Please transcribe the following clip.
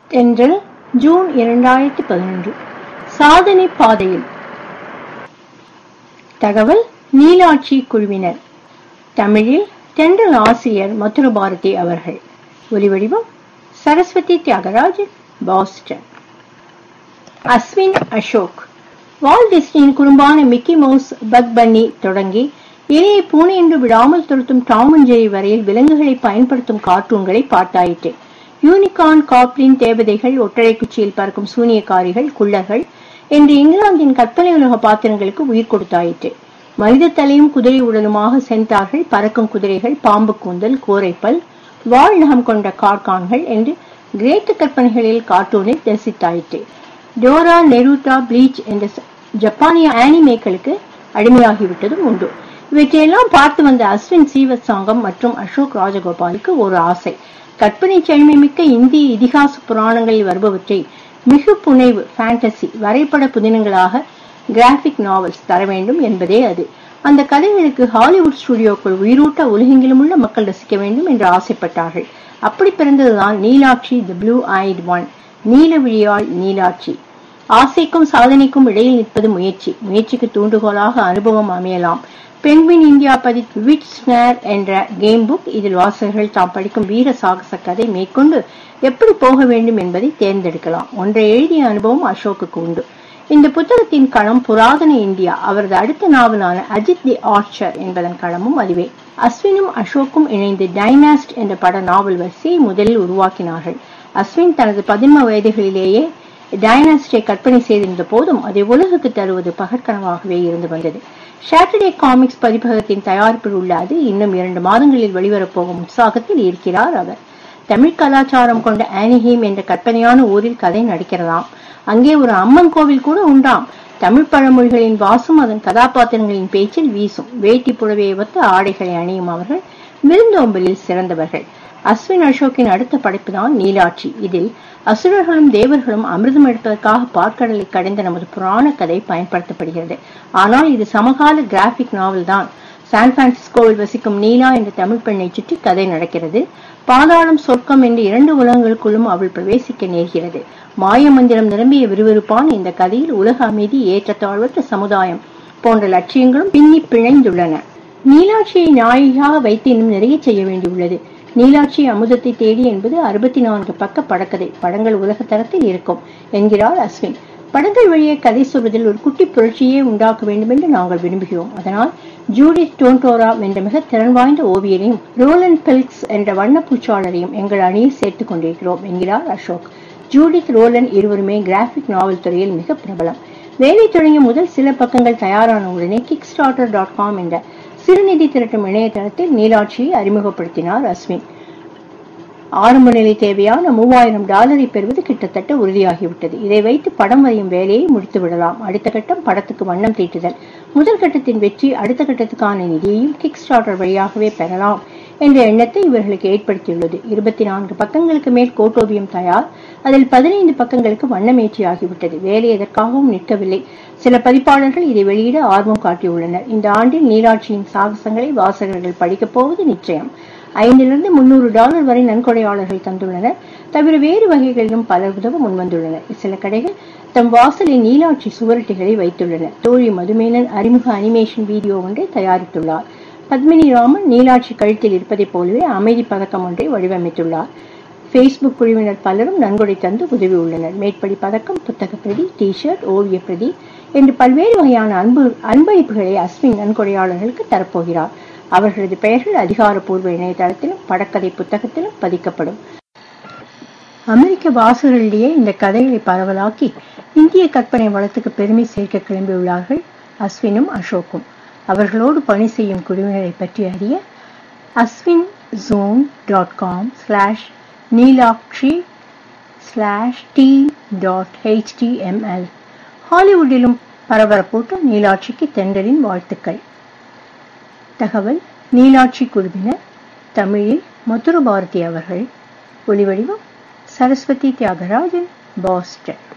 தென்றல் ஜூன் இரண்டாயிரத்தி பதினொன்று சாதனை பாதையில் தகவல் நீலாட்சி குழுவினர் தமிழில் தென்றல் ஆசிரியர் மதுர பாரதி அவர்கள் ஒலிவடிவம் சரஸ்வதி தியாகராஜன் பாஸ்டன் அஸ்வின் அசோக் வால் டிஸ்னியின் குறும்பான மிக்கி மவுஸ் பக் பன்னி தொடங்கி இலையை பூனை என்று விடாமல் துரத்தும் டாம் அண்ட் ஜெரி வரையில் விலங்குகளை பயன்படுத்தும் கார்ட்டூன்களை பார்த்தாயிற்று யூனிகார்ன் காப்ளின் தேவதைகள் ஒற்றை குச்சியில் பறக்கும் சூனியக்காரிகள் குள்ளர்கள் என்று இங்கிலாந்தின் கற்பனை உலக பாத்திரங்களுக்கு உயிர் கொடுத்தாயிற்று மனித தலையும் குதிரை உடலுமாக சென்றார்கள் பறக்கும் குதிரைகள் பாம்பு கூந்தல் கோரைப்பல் வாழ் நகம் கொண்ட கார்கான்கள் என்று கிரேக்க கற்பனைகளில் கார்ட்டூனில் தரிசித்தாயிற்று டோரா நெருட்டா ப்ளீச் என்ற ஜப்பானிய ஆனிமேக்களுக்கு அடிமையாகிவிட்டதும் உண்டு இவற்றையெல்லாம் பார்த்து வந்த அஸ்வின் சீவத்சாங்கம் மற்றும் அசோக் ராஜகோபாலுக்கு ஒரு ஆசை கற்பனை செழுமை மிக்க இந்திய இதிகாச புராணங்களில் வருபவற்றை மிகு புனைவு ஃபேண்டசி வரைபட புதினங்களாக கிராபிக் நாவல்ஸ் தர வேண்டும் என்பதே அது அந்த கதைகளுக்கு ஹாலிவுட் ஸ்டுடியோக்கள் உயிரூட்ட உலகெங்கிலும் உள்ள மக்கள் ரசிக்க வேண்டும் என்று ஆசைப்பட்டார்கள் அப்படி பிறந்ததுதான் நீலாட்சி தி ப்ளூ ஐட் ஒன் நீல விழியாள் நீலாட்சி ஆசைக்கும் சாதனைக்கும் இடையில் நிற்பது முயற்சி முயற்சிக்கு தூண்டுகோலாக அனுபவம் அமையலாம் பெண்வின் இந்தியா பதி விட் ஸ்னேர் என்ற கேம் புக் இதில் வாசகர்கள் தாம் படிக்கும் வீர சாகச கதை மேற்கொண்டு எப்படி போக வேண்டும் என்பதை தேர்ந்தெடுக்கலாம் ஒன்றை எழுதிய அனுபவம் அசோக்குக்கு உண்டு இந்த புத்தகத்தின் களம் புராதன இந்தியா அவரது அடுத்த நாவலான அஜித் தி ஆர்ச்சர் என்பதன் களமும் அதுவே அஸ்வினும் அசோக்கும் இணைந்து டைனாஸ்ட் என்ற பட நாவல் வரிசையை முதலில் உருவாக்கினார்கள் அஸ்வின் தனது பதின்ம வயதுகளிலேயே டைனாஸ்டை கற்பனை செய்திருந்த போதும் அதை உலகுக்கு தருவது பகற்கனவாகவே இருந்து வந்தது சாட்டர்டே காமிக்ஸ் பதிப்பகத்தின் தயாரிப்பில் உள்ள அது இன்னும் இரண்டு மாதங்களில் வெளிவரப்போகும் உற்சாகத்தில் இருக்கிறார் அவர் தமிழ் கலாச்சாரம் கொண்ட ஆனிஹீம் என்ற கற்பனையான ஊரில் கதை நடக்கிறதாம் அங்கே ஒரு அம்மன் கோவில் கூட உண்டாம் தமிழ் பழமொழிகளின் வாசம் அதன் கதாபாத்திரங்களின் பேச்சில் வீசும் வேட்டி புடவையை ஒத்த ஆடைகளை அணியும் அவர்கள் விருந்தோம்பலில் சிறந்தவர்கள் அஸ்வின் அசோக்கின் அடுத்த படைப்பு தான் நீலாட்சி இதில் அசுரர்களும் தேவர்களும் அமிர்தம் எடுப்பதற்காக பார்க்கடலை கடைந்த நமது புராண கதை பயன்படுத்தப்படுகிறது ஆனால் இது சமகால கிராபிக் நாவல் தான் சான் பிரான்சிஸ்கோவில் வசிக்கும் நீலா என்ற தமிழ் பெண்ணை சுற்றி கதை நடக்கிறது பாதாளம் சொர்க்கம் என்று இரண்டு உலகங்களுக்குள்ளும் அவள் பிரவேசிக்க நேர்கிறது மாய மந்திரம் நிரம்பிய விறுவிறுப்பான இந்த கதையில் உலக அமைதி ஏற்றத்தாழ்வற்ற சமுதாயம் போன்ற லட்சியங்களும் பின்னி பிணைந்துள்ளன நீலாட்சியை நாயகியாக வைத்து இன்னும் நிறைய செய்ய வேண்டியுள்ளது நீலாட்சி அமுதத்தை தேடி என்பது அறுபத்தி நான்கு பக்க படக்கதை படங்கள் உலக தரத்தில் இருக்கும் என்கிறார் அஸ்வின் படங்கள் வழியே கதை சொல்வதில் ஒரு குட்டி புரட்சியே உண்டாக்க வேண்டும் என்று நாங்கள் விரும்புகிறோம் அதனால் ஜூடித் டோன்டோரா என்ற மிக திறன் வாய்ந்த ஓவியரையும் ரோலன் பெல்க்ஸ் என்ற வண்ணப்பூச்சாளரையும் எங்கள் அணியில் சேர்த்துக் கொண்டிருக்கிறோம் என்கிறார் அசோக் ஜூடித் ரோலன் இருவருமே கிராபிக் நாவல் துறையில் மிக பிரபலம் வேலை தொடங்கிய முதல் சில பக்கங்கள் தயாரான உடனே கிக் ஸ்டார்டர் டாட் காம் என்ற சிறுநிதி திரட்டும் இணையதளத்தில் நீலாட்சியை அறிமுகப்படுத்தினார் அஸ்வின் ஆரம்ப நிலை தேவையான மூவாயிரம் டாலரை பெறுவது கிட்டத்தட்ட உறுதியாகிவிட்டது இதை வைத்து படம் வரையும் வேலையை முடித்து விடலாம் அடுத்த கட்டம் படத்துக்கு வண்ணம் தீட்டுதல் முதல் கட்டத்தின் வெற்றி அடுத்த கட்டத்துக்கான நிதியையும் கிக் ஸ்டார்டர் வழியாகவே பெறலாம் என்ற எண்ணத்தை இவர்களுக்கு ஏற்படுத்தியுள்ளது இருபத்தி நான்கு பக்கங்களுக்கு மேல் கோட்டோவியம் தயார் அதில் பதினைந்து பக்கங்களுக்கு வண்ணமேற்றி ஆகிவிட்டது வேலை எதற்காகவும் நிற்கவில்லை சில பதிப்பாளர்கள் இதை வெளியிட ஆர்வம் காட்டியுள்ளனர் இந்த ஆண்டில் நீலாட்சியின் சாகசங்களை வாசகர்கள் படிக்கப் போவது நிச்சயம் ஐந்திலிருந்து முன்னூறு டாலர் வரை நன்கொடையாளர்கள் தந்துள்ளனர் தவிர வேறு வகைகளிலும் பலர் உதவ முன்வந்துள்ளனர் சில கடைகள் தம் வாசலில் நீலாட்சி சுவரட்டிகளை வைத்துள்ளனர் தோழி மதுமேனன் அறிமுக அனிமேஷன் வீடியோ ஒன்றை தயாரித்துள்ளார் பத்மினி ராமன் நீலாட்சி கழுத்தில் இருப்பதைப் போலவே அமைதி பதக்கம் ஒன்றை வடிவமைத்துள்ளார் ஃபேஸ்புக் குழுவினர் பலரும் நன்கொடை தந்து உதவியுள்ளனர் மேற்படி பதக்கம் புத்தக பிரதி டி ஷர்ட் ஓவிய பிரதி என்று பல்வேறு வகையான அன்பு அன்பளிப்புகளை அஸ்வின் நன்கொடையாளர்களுக்கு தரப்போகிறார் அவர்களது பெயர்கள் அதிகாரப்பூர்வ இணையதளத்திலும் படக்கதை புத்தகத்திலும் பதிக்கப்படும் அமெரிக்க வாசகர்களிடையே இந்த கதைகளை பரவலாக்கி இந்திய கற்பனை வளத்துக்கு பெருமை சேர்க்க கிளம்பியுள்ளார்கள் அஸ்வினும் அசோக்கும் அவர்களோடு பணி செய்யும் குழுவினரை பற்றி அறிய Ashwin zone dot com slash Neelakshi slash D dot HTML ஹாலிவுட்டிலும் பரபரப்பூட்ட நீலாட்சிக்கு தென்றலின் வாழ்த்துக்கள் தகவல் நீலாட்சி குழுவினர் தமிழில் மதுர பாரதி அவர்கள் ஒலிவடிவம் சரஸ்வதி தியாகராஜன் பாஸ்டன்